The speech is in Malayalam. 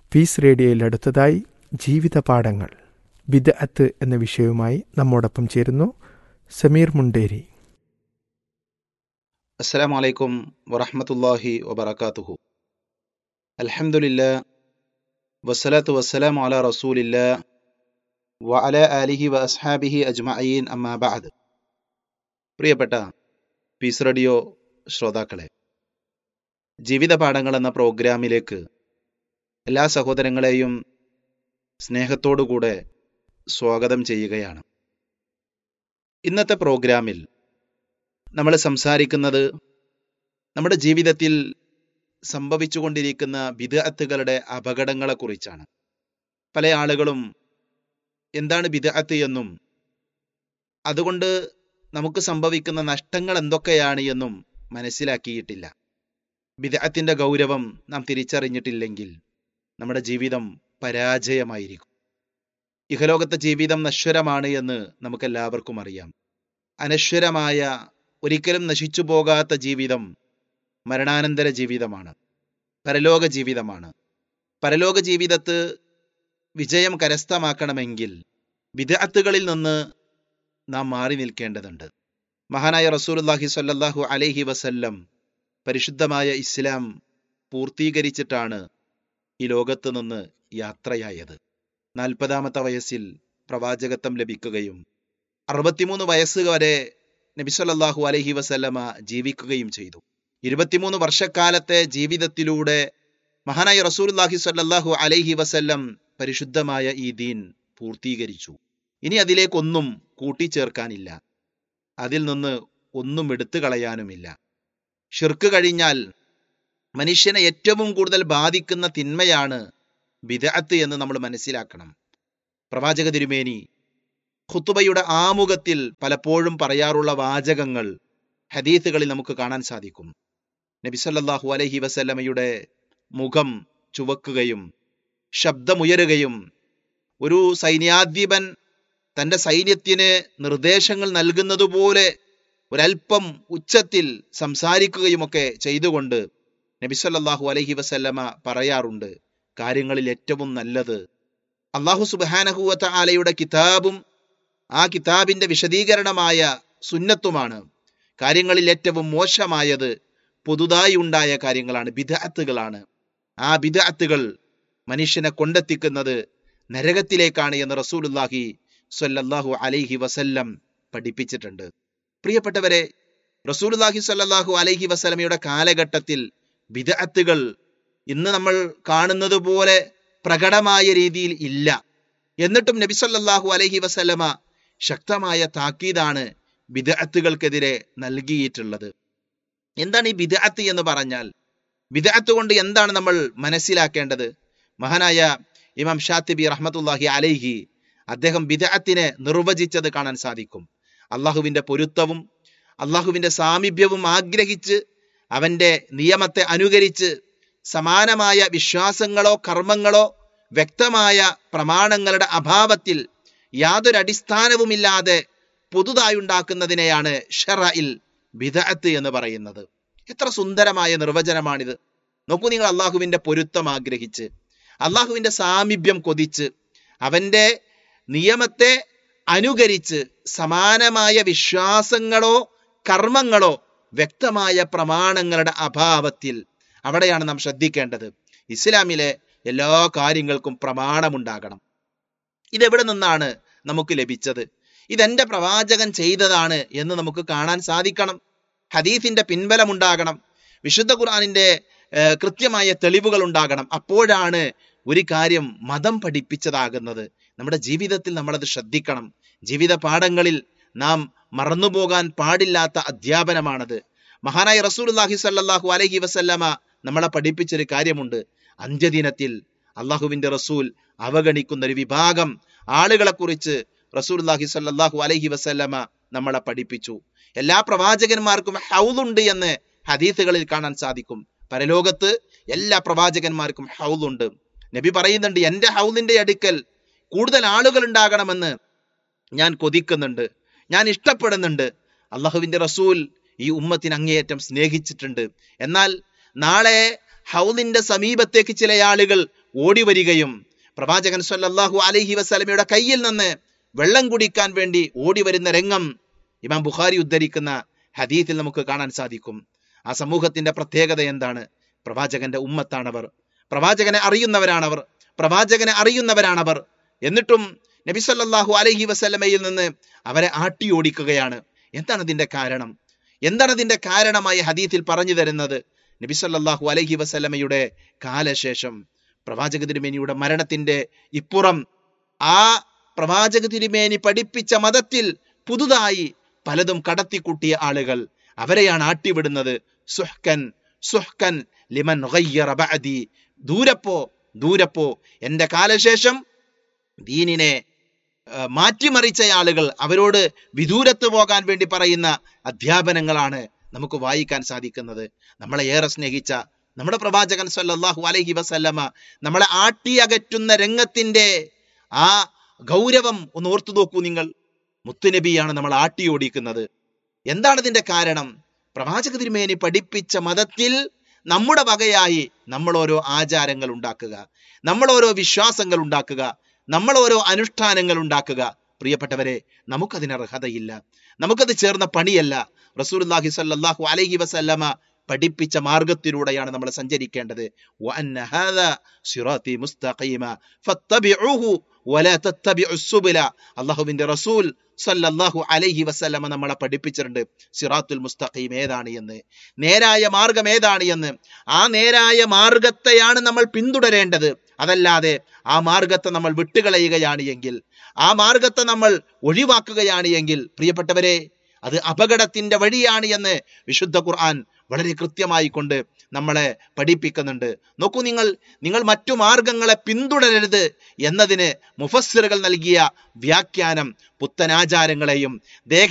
പീസ് റേഡിയോയിൽ അടുത്തതായി ജീവിത പാഠങ്ങൾ ബിദഅത്ത് എന്ന വിഷയവുമായി നമ്മോടൊപ്പം ചേരുന്നു സമീർ മുണ്ടേരി السلام عليكم ورحمة الله وبركاته الحمد لله والصلاة والسلام على رسول الله وعلى آله وأصحابه أجمعين أما بعد പ്രിയപ്പെട്ട പീസ് റേഡിയോ ശ്രോതാക്കളെ ജീവിത പാഠങ്ങൾ എന്ന പ്രോഗ്രാമിലേക്ക് എല്ലാ സഹോദരങ്ങളെയും സ്നേഹത്തോടുകൂടെ സ്വാഗതം ചെയ്യുകയാണ് ഇന്നത്തെ പ്രോഗ്രാമിൽ നമ്മൾ സംസാരിക്കുന്നത് നമ്മുടെ ജീവിതത്തിൽ സംഭവിച്ചുകൊണ്ടിരിക്കുന്ന വിദഅത്തുകളുടെ അപകടങ്ങളെക്കുറിച്ചാണ് പല ആളുകളും എന്താണ് വിദഅത്ത് എന്നും അതുകൊണ്ട് നമുക്ക് സംഭവിക്കുന്ന നഷ്ടങ്ങൾ എന്തൊക്കെയാണ് എന്നും മനസ്സിലാക്കിയിട്ടില്ല വിദഅത്തിന്റെ ഗൗരവം നാം തിരിച്ചറിഞ്ഞിട്ടില്ലെങ്കിൽ നമ്മുടെ ജീവിതം പരാജയമായിരിക്കും ഇഹലോകത്തെ ജീവിതം നശ്വരമാണ് എന്ന് നമുക്കെല്ലാവർക്കും അറിയാം അനശ്വരമായ ഒരിക്കലും നശിച്ചു പോകാത്ത ജീവിതം മരണാനന്തര ജീവിതമാണ് പരലോക ജീവിതമാണ് പരലോക ജീവിതത്ത് വിജയം കരസ്ഥമാക്കണമെങ്കിൽ വിദഅത്തുകളിൽ നിന്ന് നാം മാറി നിൽക്കേണ്ടതുണ്ട് മഹാനായ റസൂലുള്ളാഹി സ്വല്ലല്ലാഹു അലൈഹി വസല്ലം പരിശുദ്ധമായ ഇസ്ലാം പൂർത്തീകരിച്ചിട്ടാണ് ഈ ലോകത്ത് നിന്ന് യാത്രയായത് നാൽപ്പതാമത്തെ വയസ്സിൽ പ്രവാചകത്വം ലഭിക്കുകയും അറുപത്തിമൂന്ന് വയസ്സ് വരെ നബി സല്ലല്ലാഹു അലൈഹി വസല്ലമ ജീവിക്കുകയും ചെയ്തു ഇരുപത്തിമൂന്ന് വർഷക്കാലത്തെ ജീവിതത്തിലൂടെ മഹാനായ റസൂലുള്ളാഹി സ്വല്ലല്ലാഹു അലൈഹി വസല്ലം പരിശുദ്ധമായ ഈ ദീൻ പൂർത്തീകരിച്ചു ഇനി അതിലേക്കൊന്നും കൂട്ടിച്ചേർക്കാനില്ല അതിൽ നിന്ന് ഒന്നും എടുത്തു കളയാനുമില്ല ഷിർക്ക് കഴിഞ്ഞാൽ മനുഷ്യനെ ഏറ്റവും കൂടുതൽ ബാധിക്കുന്ന തിന്മയാണ് ബിദഅത്ത് എന്ന് നമ്മൾ മനസ്സിലാക്കണം പ്രവാചക തിരുമേനി ഖുത്തുബയുടെ ആമുഖത്തിൽ പലപ്പോഴും പറയാറുള്ള വാചകങ്ങൾ ഹദീസുകളിൽ നമുക്ക് കാണാൻ സാധിക്കും നബി സല്ലല്ലാഹു അലൈഹി വസല്ലമയുടെ മുഖം ചുവക്കുകയും ശബ്ദമുയരുകയും ഒരു സൈന്യാധിപൻ തന്റെ സൈന്യത്തിന് നിർദ്ദേശങ്ങൾ നൽകുന്നതുപോലെ ഒരൽപ്പം ഉച്ചത്തിൽ സംസാരിക്കുകയുമൊക്കെ ചെയ്തുകൊണ്ട് നബി സല്ലല്ലാഹു അലൈഹി വസല്ലമ പറയാറുണ്ട് കാര്യങ്ങളിൽ ഏറ്റവും നല്ലത് അള്ളാഹു സുബാനഹുവത്ത ആലയുടെ കിതാബും ആ കിതാബിന്റെ വിശദീകരണമായ സുന്നത്തുമാണ് കാര്യങ്ങളിൽ ഏറ്റവും മോശമായത് പുതുതായി ഉണ്ടായ കാര്യങ്ങളാണ് ബിദഅത്തുകളാണ് ആ ബിദഅത്തുകൾ മനുഷ്യനെ കൊണ്ടെത്തിക്കുന്നത് നരകത്തിലേക്കാണ് എന്ന് റസൂലുല്ലാഹി സ്വല്ലല്ലാഹു അലൈഹി വസല്ലം പഠിപ്പിച്ചിട്ടുണ്ട് പ്രിയപ്പെട്ടവരെ റസൂലുല്ലാഹി സ്വല്ലല്ലാഹു അലൈഹി വസല്ലമയുടെ കാലഘട്ടത്തിൽ ബിദഅത്തുകൾ ഇന്ന് നമ്മൾ കാണുന്നത് പോലെ പ്രകടമായ രീതിയിൽ ഇല്ല എന്നിട്ടും നബി സല്ലല്ലാഹു അലൈഹി വസല്ലമ ശക്തമായ താക്കീതാണ് ബിദഅത്തുകൾക്കെതിരെ നൽകിയിട്ടുള്ളത് എന്താണ് ഈ ബിദഅത്ത് എന്ന് പറഞ്ഞാൽ ബിദഅത്ത് കൊണ്ട് എന്താണ് നമ്മൾ മനസ്സിലാക്കേണ്ടത് മഹാനായ ഇമാം ഷാത്തിബി റഹ്മത്തുല്ലാഹി അലൈഹി അദ്ദേഹം ബിദഅത്തിനെ നിർവചിച്ചത് കാണാൻ സാധിക്കും അള്ളാഹുവിന്റെ പൊരുത്തവും അള്ളാഹുവിന്റെ സാമീപ്യവും ആഗ്രഹിച്ച് അവന്റെ നിയമത്തെ അനുകരിച്ച് സമാനമായ വിശ്വാസങ്ങളോ കർമ്മങ്ങളോ വ്യക്തമായ പ്രമാണങ്ങളുടെ അഭാവത്തിൽ യാതൊരു അടിസ്ഥാനവുമില്ലാതെ പുതുതായി ഉണ്ടാക്കുന്നതിനെയാണ് ഷറയിൽ ബിദഅത്ത് എന്ന് പറയുന്നത് എത്ര സുന്ദരമായ നിർവചനമാണിത് നോക്കൂ നിങ്ങൾ അള്ളാഹുവിന്റെ പൊരുത്തം ആഗ്രഹിച്ച് അള്ളാഹുവിന്റെ സാമീപ്യം കൊതിച്ച് അവന്റെ നിയമത്തെ അനുകരിച്ച് സമാനമായ വിശ്വാസങ്ങളോ കർമ്മങ്ങളോ വ്യക്തമായ പ്രമാണങ്ങളുടെ അഭാവത്തിൽ അവിടെയാണ് നാം ശ്രദ്ധിക്കേണ്ടത് ഇസ്ലാമിലെ എല്ലാ കാര്യങ്ങൾക്കും പ്രമാണമുണ്ടാകണം ഇതെവിടെ നിന്നാണ് നമുക്ക് ലഭിച്ചത് ഇതെന്റെ പ്രവാചകൻ ചെയ്തതാണ് എന്ന് നമുക്ക് കാണാൻ സാധിക്കണം ഹദീഫിന്റെ പിൻബലമുണ്ടാകണം വിശുദ്ധ ഖുർആാനിന്റെ കൃത്യമായ തെളിവുകൾ ഉണ്ടാകണം അപ്പോഴാണ് ഒരു കാര്യം മതം പഠിപ്പിച്ചതാകുന്നത് നമ്മുടെ ജീവിതത്തിൽ നമ്മളത് ശ്രദ്ധിക്കണം ജീവിത പാഠങ്ങളിൽ നാം മറന്നുപോകാൻ പാടില്ലാത്ത അധ്യാപനമാണത് മഹാനായ റസൂലുല്ലാഹി സല്ലാഹു അലഹി വസല്ലമ നമ്മളെ പഠിപ്പിച്ചൊരു കാര്യമുണ്ട് അന്ത്യദിനത്തിൽ അള്ളാഹുവിന്റെ റസൂൽ അവഗണിക്കുന്ന ഒരു വിഭാഗം ആളുകളെ കുറിച്ച് റസൂൽഹി സല്ലാഹു അലഹി വസല്ലമ നമ്മളെ പഠിപ്പിച്ചു എല്ലാ പ്രവാചകന്മാർക്കും ഹൗലുണ്ട് എന്ന് ഹദീസുകളിൽ കാണാൻ സാധിക്കും പരലോകത്ത് എല്ലാ പ്രവാചകന്മാർക്കും ഹൗലുണ്ട് നബി പറയുന്നുണ്ട് എന്റെ ഹൗലിന്റെ അടുക്കൽ കൂടുതൽ ആളുകൾ ഉണ്ടാകണമെന്ന് ഞാൻ കൊതിക്കുന്നുണ്ട് ഞാൻ ഇഷ്ടപ്പെടുന്നുണ്ട് അള്ളാഹുവിന്റെ റസൂൽ ഈ ഉമ്മത്തിന് അങ്ങേയറ്റം സ്നേഹിച്ചിട്ടുണ്ട് എന്നാൽ നാളെ ഹൗദിന്റെ സമീപത്തേക്ക് ചില ആളുകൾ ഓടി വരികയും പ്രവാചകൻ സല്ലല്ലാഹു അലൈഹി വസല്ലമയുടെ കയ്യിൽ നിന്ന് വെള്ളം കുടിക്കാൻ വേണ്ടി ഓടി വരുന്ന രംഗം ഇമാം ബുഖാരി ഉദ്ധരിക്കുന്ന ഹദീത്തിൽ നമുക്ക് കാണാൻ സാധിക്കും ആ സമൂഹത്തിന്റെ പ്രത്യേകത എന്താണ് പ്രവാചകന്റെ ഉമ്മത്താണവർ പ്രവാചകനെ അറിയുന്നവരാണവർ പ്രവാചകനെ അറിയുന്നവരാണവർ എന്നിട്ടും നബി സല്ലല്ലാഹു അലൈഹി വസല്ലമയിൽ നിന്ന് അവരെ ആട്ടി ഓടിക്കുകയാണ് എന്താണ് അതിന്റെ കാരണം എന്താണ് അതിന്റെ കാരണമായി ഹദീത്തിൽ പറഞ്ഞു തരുന്നത് നബി സല്ലല്ലാഹു അലൈഹി വസല്ലമയുടെ കാലശേഷം പ്രവാചക തിരുമേനിയുടെ മരണത്തിന്റെ ഇപ്പുറം ആ പ്രവാചക തിരുമേനി പഠിപ്പിച്ച മതത്തിൽ പുതുതായി പലതും കടത്തിക്കൂട്ടിയ ആളുകൾ അവരെയാണ് ആട്ടിവിടുന്നത് സുഹ്കൻ സുഹ്കൻ ലിമൻ ഗയ്യറ ബഅദി ദൂരപ്പോ ദൂരപ്പോ എന്റെ കാലശേഷം ദീനിനെ ആ, മാറ്റിമറിച്ച ആളുകൾ അവരോട് വിദൂരത്ത് പോകാൻ വേണ്ടി പറയുന്ന അധ്യാപനങ്ങളാണ് നമുക്ക് വായിക്കാൻ സാധിക്കുന്നത് നമ്മളെ ഏറെ സ്നേഹിച്ച നമ്മുടെ പ്രവാചകൻ സല്ലല്ലാഹു അലൈഹി വസല്ലമ നമ്മളെ ആട്ടിയകറ്റുന്ന രംഗത്തിന്റെ ആ ഗൗരവം ഒന്ന് ഓർത്തു നോക്കൂ നിങ്ങൾ മുത്തുനബിയാണ് നമ്മൾ ആട്ടി ഓടിക്കുന്നത് എന്താണ് ഇതിന്റെ കാരണം പ്രവാചക തിരുമേനി പഠിപ്പിച്ച മതത്തിൽ നമ്മുടെ വകയായി നമ്മൾ ഓരോ ആചാരങ്ങൾ ഉണ്ടാക്കുക നമ്മൾ ഓരോ വിശ്വാസങ്ങൾ ഉണ്ടാക്കുക നമ്മൾ ഓരോ അനുഷ്ഠാനങ്ങൾ ഉണ്ടാക്കുക പ്രിയപ്പെട്ടവരെ നമുക്കതിന് അർഹതയില്ല നമുക്കത് ചേർന്ന പണിയല്ല റസൂലുള്ളാഹി സ്വല്ലല്ലാഹു അലൈഹി വസല്ലമ പഠിപ്പിച്ച മാർഗത്തിലൂടെയാണ് നമ്മൾ സഞ്ചരിക്കേണ്ടത് വഅന്ന ഹാദാ സിറാത്തി മുസ്തഖീമ ഫത്തബിഉഹു വലാ തത്തബിഉസ് സുബുല അല്ലാഹുവിന്റെ റസൂൽ സല്ലല്ലാഹു അലൈഹി വസല്ലമ നമ്മളെ പഠിപ്പിച്ചിട്ടുണ്ട് സിറാത്തുൽ മുസ്തഖീം ഏതാണ് എന്ന് നേരായ മാർഗം ഏതാണ് എന്ന് ആ നേരായ മാർഗത്തെയാണ് നമ്മൾ പിന്തുടരേണ്ടത് അതല്ലാതെ ആ മാർഗത്തെ നമ്മൾ വിട്ടുകളയുകയാണ് എങ്കിൽ ആ മാർഗത്തെ നമ്മൾ ഒഴിവാക്കുകയാണ് എങ്കിൽ പ്രിയപ്പെട്ടവരെ അത് അപകടത്തിന്റെ വഴിയാണ് എന്ന് വിശുദ്ധ ഖുർആൻ വളരെ കൃത്യമായി കൊണ്ട് നമ്മളെ പഠിപ്പിക്കുന്നുണ്ട് നോക്കൂ നിങ്ങൾ നിങ്ങൾ മറ്റു മാർഗങ്ങളെ പിന്തുടരരുത് എന്നതിന് മുഫസ്സിറുകൾ നൽകിയ വ്യാഖ്യാനം പുത്തനാചാരങ്ങളെയും ദേഹ